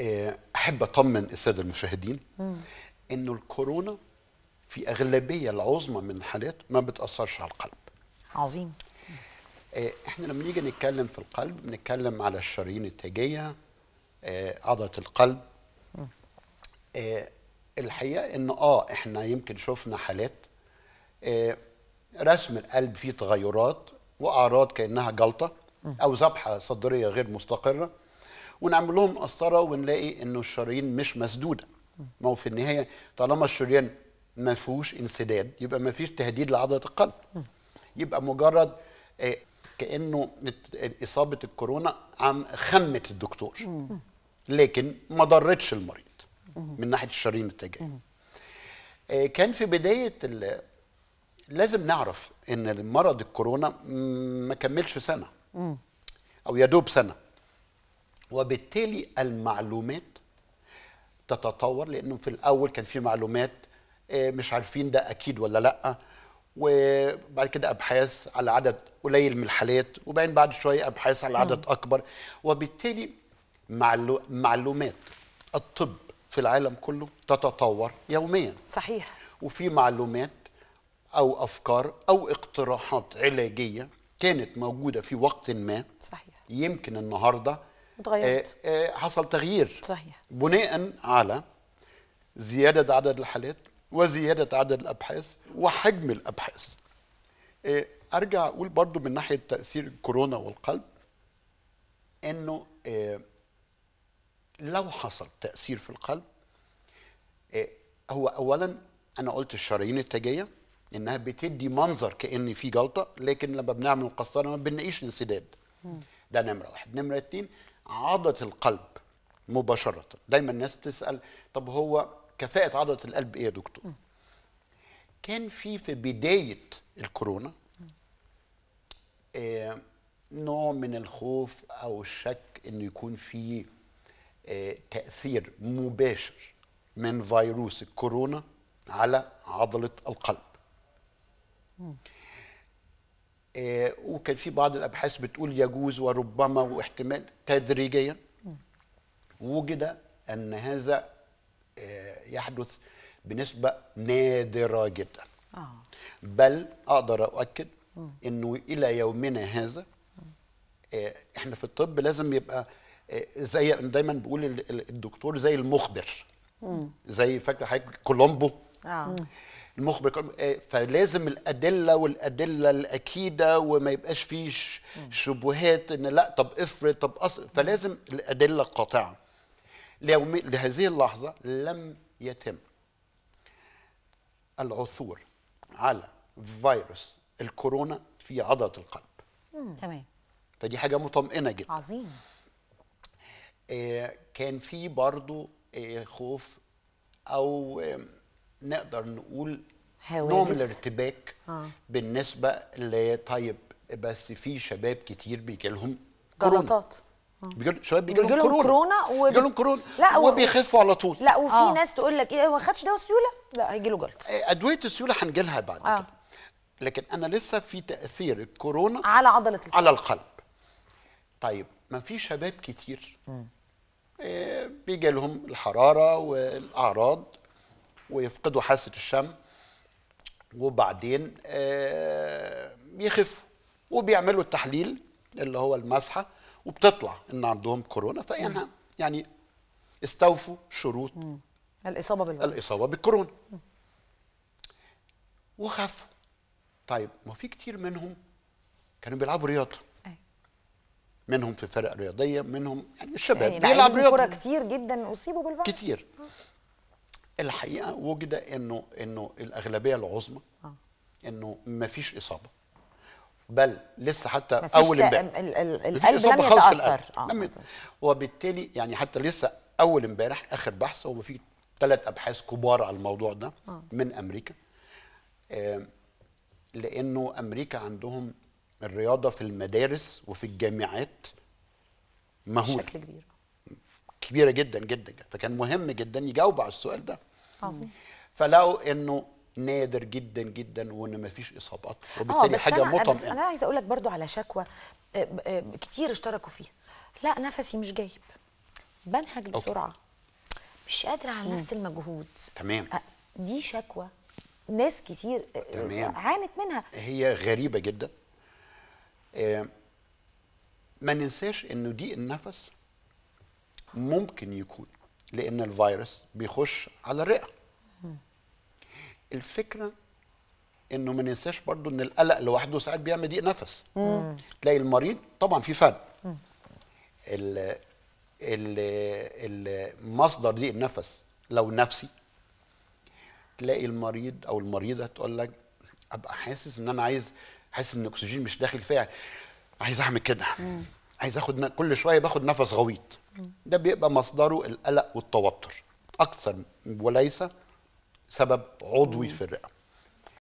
آه، احب اطمن الساده المشاهدين انه الكورونا في اغلبيه العظمى من الحالات ما بتاثرش على القلب عظيم آه، احنا لما نيجي نتكلم في القلب بنتكلم على الشرايين التاجيه آه، عضله القلب آه، الحقيقه ان اه احنا يمكن شفنا حالات آه، رسم القلب فيه تغيرات واعراض كانها جلطه او ذبحه صدريه غير مستقره ونعمل لهم قسطره ونلاقي انه الشرايين مش مسدوده ما هو في النهايه طالما الشريان ما فيهوش انسداد يبقى ما فيش تهديد لعضله القلب يبقى مجرد آه، كانه ات- اصابه الكورونا عم خمت الدكتور لكن ما ضرتش المريض من ناحيه الشرايين التاجيه آه، كان في بدايه ال- لازم نعرف ان المرض الكورونا م- ما كملش سنه او يدوب سنه وبالتالي المعلومات تتطور لانه في الاول كان في معلومات آه، مش عارفين ده اكيد ولا لا وبعد كده ابحاث على عدد قليل من الحالات وبعدين بعد شويه ابحاث على عدد اكبر وبالتالي معلو معلومات الطب في العالم كله تتطور يوميا صحيح وفي معلومات او افكار او اقتراحات علاجيه كانت موجوده في وقت ما صحيح يمكن النهارده اتغيرت. آه، آه، حصل تغيير صحيح. بناء على زياده عدد الحالات وزياده عدد الابحاث وحجم الابحاث آه، ارجع اقول برضو من ناحيه تاثير الكورونا والقلب انه آه، لو حصل تاثير في القلب آه، هو اولا انا قلت الشرايين التاجيه انها بتدي منظر كان في جلطه لكن لما بنعمل القسطره ما بنلاقيش انسداد ده نمره واحد نمره اتنين عضله القلب مباشره دايما الناس تسال طب هو كفاءه عضله القلب ايه يا دكتور كان في في بدايه الكورونا آه، نوع من الخوف او الشك انه يكون في آه، تاثير مباشر من فيروس الكورونا على عضله القلب آه، وكان في بعض الابحاث بتقول يجوز وربما واحتمال تدريجيا وجد ان هذا آه، يحدث بنسبه نادره جدا اه بل اقدر اؤكد انه الى يومنا هذا آه، احنا في الطب لازم يبقى آه، زي دايما بيقول ال- ال- الدكتور زي المخبر زي فاكر حضرتك كولومبو اه المخبر كولومبو، آه، فلازم الادله والادله الاكيده وما يبقاش فيه ش- شبهات ان لا طب افرض طب أصل فلازم الادله القاطعه ليوم لهذه اللحظه لم يتم العثور على فيروس الكورونا في عضله القلب تمام فدي حاجه مطمئنه جدا عظيم آه، كان في برضو آه، خوف او آه، نقدر نقول نوع من هواجس. الارتباك بالنسبه ل طيب بس في شباب كتير بيجي لهم كورونا جلطات بيجي شباب بيجي بيجي لهم لهم كورونا كورونا وب- بيجي لهم كورونا لا، و- وبيخفوا على طول لا وفي آه. ناس تقول لك ايه ما خدش دواء السيوله لا هيجي له جلطه آه، ادويه السيوله هنجي لها بعد آه. كده لكن انا لسه في تاثير الكورونا على عضله القلب على القلب طيب ما في شباب كتير آه، بيجي لهم الحرارة والأعراض ويفقدوا حاسة الشم وبعدين آه، بيخفوا وبيعملوا التحليل اللي هو المسحة وبتطلع إن عندهم كورونا فإنها يعني استوفوا شروط الاصابه بالفيروس الإصابة بالكورونا وخفوا طيب ما في كتير منهم كانوا بيلعبوا رياضة أيوة. منهم في فرق رياضية منهم يعني الشباب يعني بيلعب لعيبه كوره رياضة كتير جدا اصيبوا بالفيروس كتير الحقيقة وجد انه انه الأغلبية العظمى انه ما فيش إصابة بل لسه حتى مفيش أول تأ- امبارح ال- ال- مفيش القلب إصابة لم خالص في يتأثر. القلب. آه، لم ما يت- وبالتالي يعني حتى لسه أول امبارح آخر بحث هو في ثلاث أبحاث كبار على الموضوع ده من أمريكا آم، لأنه أمريكا عندهم الرياضة في المدارس وفي الجامعات مهولة بشكل كبير كبيرة جدا جدا فكان مهم جدا يجاوبوا على السؤال ده عظيم فلقوا انه نادر جدا جدا وان مفيش اصابات اه وبالتالي بس حاجه انا بس انا مطمئنه عايزه اقول لك برضو على شكوى آه، آه، كتير اشتركوا فيها لا نفسي مش جايب بنهج بسرعه مش قادره على نفس المجهود تمام. أ- دي شكوى ناس كتير آه، تمام. عانت منها هي غريبه جدا آه، ما ننساش انه ضيق النفس ممكن يكون لان الفيروس بيخش على الرئه الفكره انه ما ننساش برضو ان القلق لوحده ساعات بيعمل ضيق نفس تلاقي المريض طبعا في فرق ال ال المصدر ضيق النفس لو نفسي تلاقي المريض او المريضه تقول لك ابقى حاسس ان انا عايز حاسس ان الاكسجين مش داخل كفايه عايز اعمل كده عايز اخد ن- كل شويه باخد نفس غويط ده بيبقى مصدره القلق والتوتر اكثر وليس سبب عضوي في الرئه